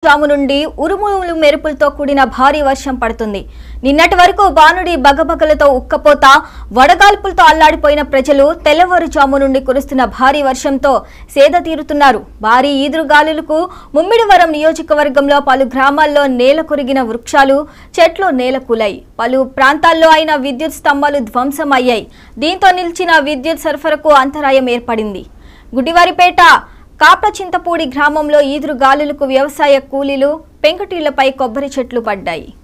తెల్లవారుజాము నుండి ఉరుములు మెరుపులతో కూడిన భారీ వర్షం పడుతుంది నిన్నటి వరకు బానుడి బగబగలతో ఉక్కపోత వడగాల్పులతో అల్లాడిపోయిన ప్రజలు తెల్లవారుజాము నుండి కురుస్తున్న భారీ వర్షంతో సేద తీరుతున్నారు భారీ ఈదురుగాలులకు ముమ్మిడివరం నియోజకవర్గంలో పలు గ్రామాల్లో నేల కొరిగిన వృక్షాలు చెట్లు నేలకూలాయి పలు ప్రాంతాల్లో అయిన విద్యుత్ స్తంభాలు ధ్వంసమయ్యాయి దీంతో నిలిచిన విద్యుత్ సరఫరాకు అంతరాయం ఏర్పడింది గుడివారిపేట కాప్రచింతపూడి గ్రామంలో ఈదురు గాలులకు వ్యవసాయ కూలీలు పెంకుటిళ్లపై కొబ్బరి చెట్లు పడ్డాయి